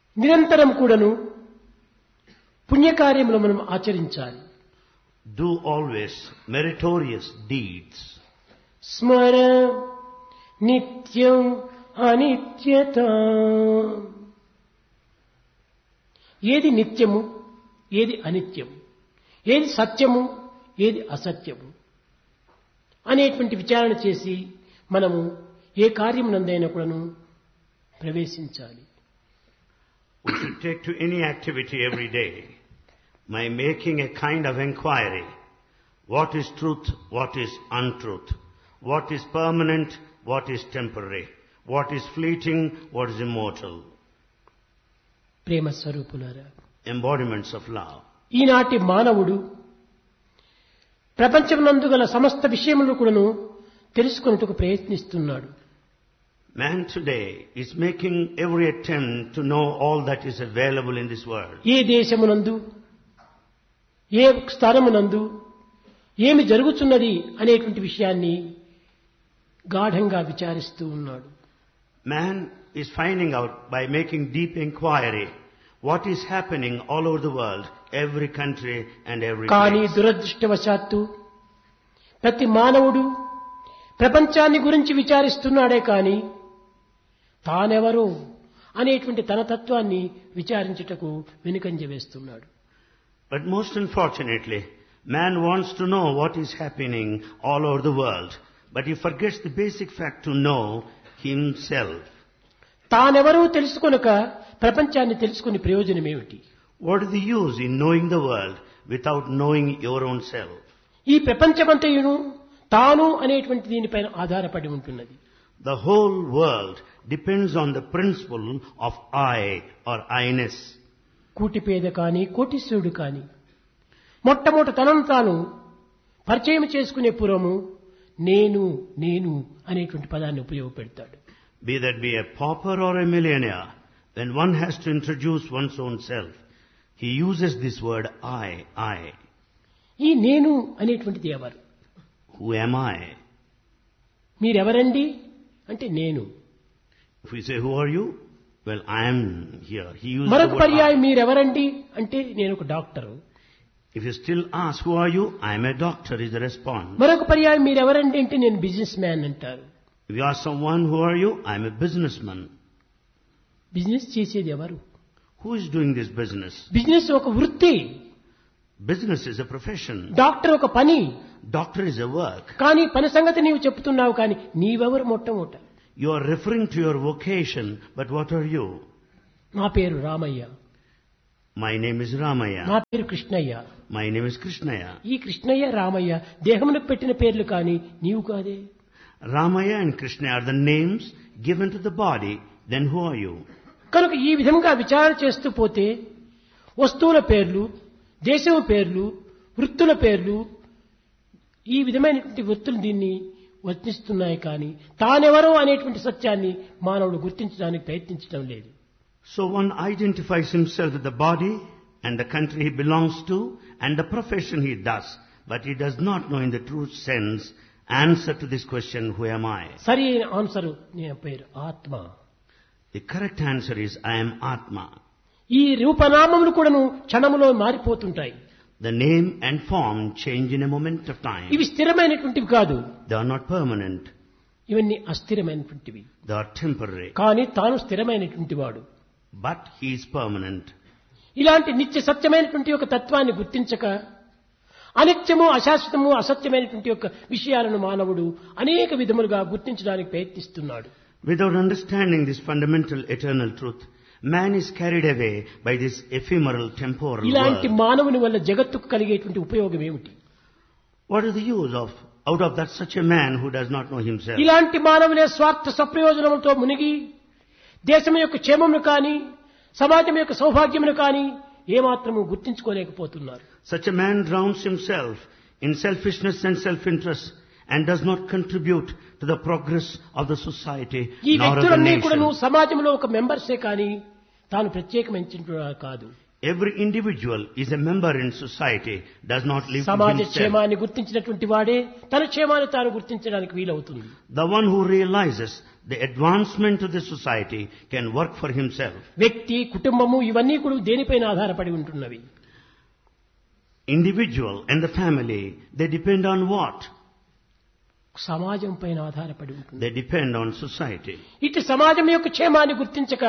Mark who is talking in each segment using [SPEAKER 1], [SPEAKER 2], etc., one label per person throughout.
[SPEAKER 1] నిరంతరం కూడాను పుణ్యకార్యములు మనం ఆచరించాలి
[SPEAKER 2] Do always meritorious deeds.
[SPEAKER 1] స్మర నిత్యం అనిత్యత ఏది నిత్యము ఏది అనిత్యము ఏది సత్యము ఏది అసత్యము అనేటువంటి విచారణ చేసి మనము ఏ కార్యమునందైనా కూడాను ప్రవేశించాలి
[SPEAKER 2] We should take to any activity every day by making a kind of inquiry. What is truth? What is untruth? What is permanent? What is temporary? What is fleeting? What is immortal?
[SPEAKER 1] ప్రేమ స్వరూపులారా
[SPEAKER 2] Embodiments of love.
[SPEAKER 1] ఈనాటి మానవుడు ప్రపంచమునందు గల సమస్త విషయములను కూడాను తెలుసుకొనుటకు ప్రయత్నిస్తున్నాడు
[SPEAKER 2] Man today is making every attempt to know all that is available in this world.
[SPEAKER 1] ఏ దేశమునందు ఏ స్థానమునందు ఏమి జరుగుతున్నది అనేటువంటి విషయాన్ని గాఢంగా విచారిస్తూ ఉన్నాడు
[SPEAKER 2] Man is finding out by making deep inquiry what is happening all over the world, every country and every
[SPEAKER 1] కానీ
[SPEAKER 2] place.
[SPEAKER 1] దురదృష్టవశాత్తు ప్రతి మానవుడు ప్రపంచాన్ని గురించి విచారిస్తున్నాడే కాని తానెవరు అనేటువంటి తన తత్వాన్ని విచారించుటకు వెనుకంజ వేస్తున్నాడు
[SPEAKER 2] But most unfortunately, man wants to know what is happening all over the world, but he forgets the basic fact to know himself.
[SPEAKER 1] తానెవరూ తెలుసుకొనక ప్రపంచాన్ని తెలుసుకునే ప్రయోజనం ఏమిటి
[SPEAKER 2] What is the use in knowing the world without knowing your own self?
[SPEAKER 1] ఈ ప్రపంచమంతయును తాను అనేటువంటి దీనిపైన ఆధారపడి ఉంటున్నది
[SPEAKER 2] The whole world depends on the principle of I or I-ness.
[SPEAKER 1] కూటి పేద కాని కోటీశ్వరుడు కాని మొట్టమొదట తనను తాను పరిచయం చేసుకునే పూర్వము నేను నేను అనేటువంటి పదాన్ని ఉపయోగపెడతాడు
[SPEAKER 2] Be that be a pauper or a millionaire, when one has to introduce one's own self, he uses this word I, I.
[SPEAKER 1] ఈ నేను అనేటువంటిది ఎవరు
[SPEAKER 2] Who am I?
[SPEAKER 1] మీరెవరండి అంటే నేను
[SPEAKER 2] If we say, who are you? Well, I am here. He uses the
[SPEAKER 1] మరొక
[SPEAKER 2] word
[SPEAKER 1] పర్యాయం
[SPEAKER 2] I.
[SPEAKER 1] మీరెవరండి అంటే నేను ఒక doctor
[SPEAKER 2] If you still ask, who are you? I am a doctor is the response.
[SPEAKER 1] మరొక పర్యాయం మీరెవరండి అంటే నేను బిజినెస్ మ్యాన్ అంటారు
[SPEAKER 2] If you ask someone, who are you? I am a businessman.
[SPEAKER 1] Business చేసేది ఎవరు
[SPEAKER 2] Who is doing this business?
[SPEAKER 1] Business ఒక వృత్తి
[SPEAKER 2] Business is a profession.
[SPEAKER 1] Doctor ఒక పని
[SPEAKER 2] Doctor is a work.
[SPEAKER 1] కానీ పని సంగతి నీవు చెప్తున్నావు కానీ నీవెవరు మొట్టమొదట
[SPEAKER 2] You are referring to your vocation, but what are you?
[SPEAKER 1] నా పేరు Ramayya
[SPEAKER 2] My name is Ramaya.
[SPEAKER 1] నా పేరు Krishnaiah
[SPEAKER 2] My name is Krishnaya.
[SPEAKER 1] ఈ కృష్ణయ్య రామయ్య దేహమునకు పెట్టిన పేర్లు కానీ నీవు కాదే
[SPEAKER 2] Ramaya and Krishna are the names given to the body. Then who are you?
[SPEAKER 1] కనుక ఈ విధంగా విచారణ చేస్తూ పోతే వస్తువుల పేర్లు దేశము పేర్లు వృత్తుల పేర్లు ఈ విధమైనటువంటి వృత్తులు దీన్ని వర్తిస్తున్నాయి కానీ తానెవరో అనేటువంటి సత్యాన్ని మానవుడు గుర్తించడానికి ప్రయత్నించడం లేదు
[SPEAKER 2] So one identifies himself with the body and the country he belongs to and the profession he does, but he does not know in the true sense answer to this question, who am I?
[SPEAKER 1] సరి అయిన answer నేను పేరు ఆత్మ
[SPEAKER 2] The correct answer is, I am Atma.
[SPEAKER 1] ఈ రూపనామములు కూడాను క్షణములో మారిపోతుంటాయి
[SPEAKER 2] The name and form change in a moment of time.
[SPEAKER 1] ఇవి స్థిరమైనటువంటివి కాదు
[SPEAKER 2] They are not permanent.
[SPEAKER 1] ఇవన్నీ అస్థిరమైనటువంటివి
[SPEAKER 2] They are temporary.
[SPEAKER 1] కానీ తాను స్థిరమైనటువంటి వాడు
[SPEAKER 2] But he is permanent.
[SPEAKER 1] ఇలాంటి నిత్య సత్యమైనటువంటి ఒక తత్వాన్ని గుర్తించక అనిత్యము అశాశ్వతము అసత్యమైనటువంటి యొక్క విషయాలను మానవుడు అనేక విధములుగా గుర్తించడానికి ప్రయత్నిస్తున్నాడు
[SPEAKER 2] Without understanding this fundamental eternal truth, man is carried away by this ephemeral temporal
[SPEAKER 1] ఇలాంటి
[SPEAKER 2] world.
[SPEAKER 1] మానవుని వల్ల జగత్తుకు కలిగేటువంటి ఉపయోగం ఏమిటి
[SPEAKER 2] What is the use of out of that such a man who does not know himself?
[SPEAKER 1] ఇలాంటి మానవులే స్వార్థ సప్రయోజనములతో మునిగి దేశం యొక్క క్షేమమును కానీ సమాజం యొక్క సౌభాగ్యమును కానీ ఏమాత్రము గుర్తించుకోలేకపోతున్నారు
[SPEAKER 2] Such a man drowns himself in selfishness and self-interest and does not contribute to the progress of the society
[SPEAKER 1] ఈ
[SPEAKER 2] nor of the
[SPEAKER 1] వ్యక్తులన్నీ కూడాను
[SPEAKER 2] nation.
[SPEAKER 1] సమాజంలో ఒక మెంబర్సే కానీ తాను ప్రత్యేకమైన కాదు
[SPEAKER 2] Every individual is a member in society, does not live to
[SPEAKER 1] సమాజ
[SPEAKER 2] himself.
[SPEAKER 1] క్షేమాన్ని గుర్తించినటువంటి వాడే తన క్షేమాన్ని తాను గుర్తించడానికి వీలవుతుంది
[SPEAKER 2] The one who realizes the advancement of the society can work for himself.
[SPEAKER 1] వ్యక్తి కుటుంబము ఇవన్నీ కూడా దేనిపైన ఆధారపడి ఉంటున్నవి
[SPEAKER 2] Individual and the family, they depend on what?
[SPEAKER 1] సమాజం పైన ఆధారపడి ఉంటుంది
[SPEAKER 2] They depend on society.
[SPEAKER 1] ఇటు సమాజం యొక్క క్షేమాన్ని గుర్తించక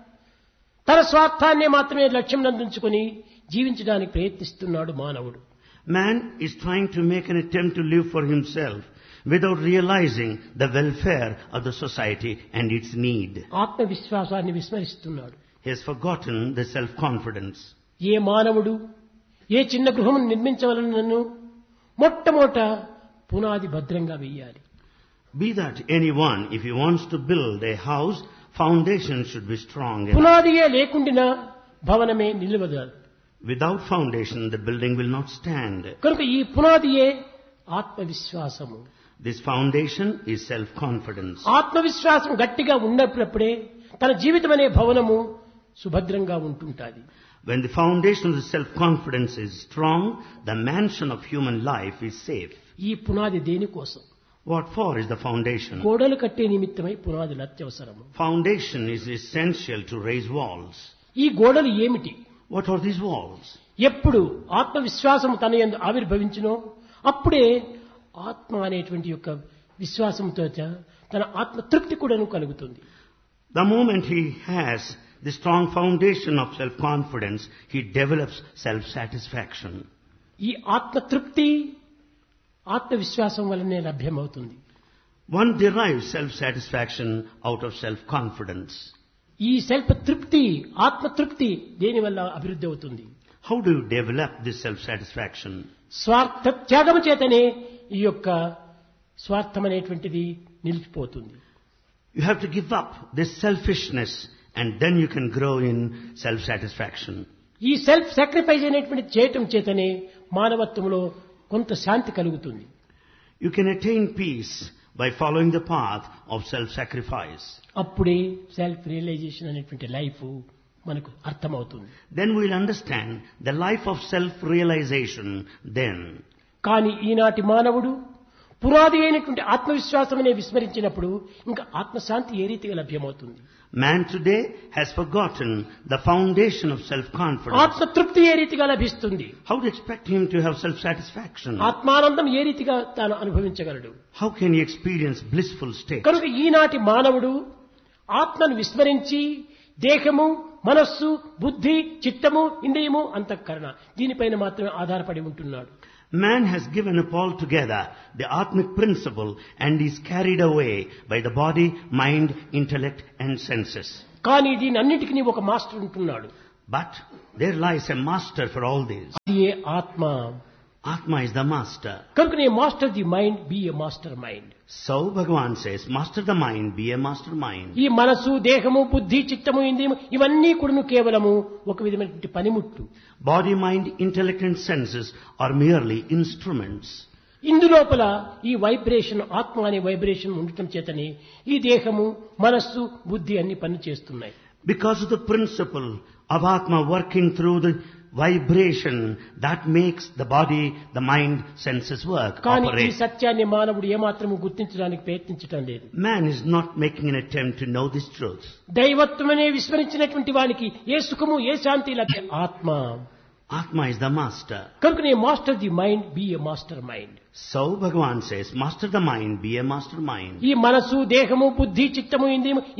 [SPEAKER 1] తన స్వార్థాన్నే మాత్రమే లక్ష్యం నందించుకొని జీవించడానికి ప్రయత్నిస్తున్నాడు మానవుడు
[SPEAKER 2] Man is trying to make an attempt to live for himself without realizing the welfare of the society and its need.
[SPEAKER 1] ఆత్మవిశ్వాసాన్ని విస్మరిస్తున్నాడు
[SPEAKER 2] He has forgotten the self-confidence.
[SPEAKER 1] ఏ మానవుడు ఏ చిన్న గృహం నిర్మించవలనను మొట్టమొదట పునాది భద్రంగా వెయ్యాలి
[SPEAKER 2] Be that anyone, if he wants to build a house, foundation should be strong. enough.
[SPEAKER 1] పునాదియే లేకుండినా భవనమే నిలవదు
[SPEAKER 2] Without foundation, the building will not stand.
[SPEAKER 1] కనుక ఈ పునాదియే ఆత్మవిశ్వాసము
[SPEAKER 2] This foundation is self-confidence.
[SPEAKER 1] ఆత్మవిశ్వాసం గట్టిగా ఉన్నప్పుడే తన జీవితం అనే భవనము సుభద్రంగా ఉంటుంటాది
[SPEAKER 2] When the foundation of the self-confidence is strong, the mansion of human life is safe.
[SPEAKER 1] ఈ పునాది దేనికోసం
[SPEAKER 2] What for is the foundation?
[SPEAKER 1] గోడలు కట్టే నిమిత్తమై పునాదులు అత్యవసరము
[SPEAKER 2] Foundation is essential to raise walls.
[SPEAKER 1] ఈ గోడలు ఏమిటి
[SPEAKER 2] What are these walls?
[SPEAKER 1] ఎప్పుడు ఆత్మవిశ్వాసం తన యందు ఆవిర్భవించునో అప్పుడే ఆత్మ అనేటువంటి యొక్క విశ్వాసంతో చ- తన ఆత్మ తృప్తి కూడాను కలుగుతుంది
[SPEAKER 2] The moment he has the strong foundation of self-confidence, he develops self-satisfaction.
[SPEAKER 1] ఈ ఆత్మ తృప్తి ఆత్మవిశ్వాసం వలనే లభ్యమవుతుంది
[SPEAKER 2] One derives self-satisfaction out of self-confidence.
[SPEAKER 1] ఈ సెల్ఫ్ తృప్తి ఆత్మ తృప్తి దేనివల్ల అభివృద్ధి అవుతుంది
[SPEAKER 2] How do you develop this self-satisfaction?
[SPEAKER 1] స్వార్థ త్యాగము చేతనే ఈ యొక్క స్వార్థం అనేటువంటిది నిలిచిపోతుంది
[SPEAKER 2] You have to give up this selfishness and then you can grow in self-satisfaction.
[SPEAKER 1] ఈ సెల్ఫ్ సాక్రిఫైస్ అనేటువంటి చేయటం చేతనే మానవత్వంలో కొంత శాంతి కలుగుతుంది
[SPEAKER 2] You can attain peace by following the path of self-sacrifice.
[SPEAKER 1] అప్పుడే సెల్ఫ్ రియలైజేషన్ అనేటువంటి లైఫ్ మనకు అర్థమవుతుంది
[SPEAKER 2] Then we'll understand the life of self-realization then.
[SPEAKER 1] కానీ ఈనాటి మానవుడు పునాది అయినటువంటి ఆత్మవిశ్వాసం అనే విస్మరించినప్పుడు ఇంకా ఆత్మశాంతి ఏ రీతిగా లభ్యమవుతుంది
[SPEAKER 2] Man today has forgotten the foundation of self-confidence.
[SPEAKER 1] ఆత్మతృప్తి ఏ రీతిగా లభిస్తుంది
[SPEAKER 2] How to expect him to have self-satisfaction?
[SPEAKER 1] ఆత్మానందం ఏ రీతిగా తాను అనుభవించగలడు
[SPEAKER 2] How can he experience blissful state?
[SPEAKER 1] కనుక ఈనాటి మానవుడు ఆత్మను విస్మరించి దేహము మనస్సు బుద్ధి చిత్తము ఇంద్రియము అంతఃకరణ దీనిపైన మాత్రమే ఆధారపడి ఉంటున్నాడు
[SPEAKER 2] Man has given up altogether the Atmic principle and is carried away by the body, mind, intellect and senses.
[SPEAKER 1] కానీ దీని అన్నిటికీ ఒక మాస్టర్ ఉంటున్నాడు
[SPEAKER 2] But there lies a master for all these.
[SPEAKER 1] అది ఏ ఆత్మ
[SPEAKER 2] Atma is the master.
[SPEAKER 1] కనుక నే master the mind be a master mind
[SPEAKER 2] So Bhagavan says, master the mind, be a master mind.
[SPEAKER 1] ఈ మనసు దేహము బుద్ధి చిత్తము ఇంద్రియము ఇవన్నీ కూడాను కేవలము ఒక విధమైనటువంటి పనిముట్లు
[SPEAKER 2] Body, mind, intellect and senses are merely instruments.
[SPEAKER 1] ఇందులోపల ఈ వైబ్రేషన్ ఆత్మ అనే వైబ్రేషన్ ఉండటం చేతనే ఈ దేహము మనస్సు బుద్ధి అన్ని పని చేస్తున్నాయి
[SPEAKER 2] Because of the principle of Atma working through the vibration that makes the body, the mind, senses work,
[SPEAKER 1] కానీ ఈ
[SPEAKER 2] operate.
[SPEAKER 1] సత్యాన్ని మానవుడు ఏమాత్రము గుర్తించడానికి ప్రయత్నించడం లేదు
[SPEAKER 2] Man is not making an attempt to know this truth.
[SPEAKER 1] దైవత్వమనే విస్మరించినటువంటి వానికి ఏ సుఖము ఏ శాంతి లభ్య ఆత్మ
[SPEAKER 2] Atma is the master.
[SPEAKER 1] కనుక నే master the mind be a master mind
[SPEAKER 2] So Bhagavan says, master the mind, be a master mind.
[SPEAKER 1] ఈ మనసు దేహము బుద్ధి చిత్తము ఇంద్రియము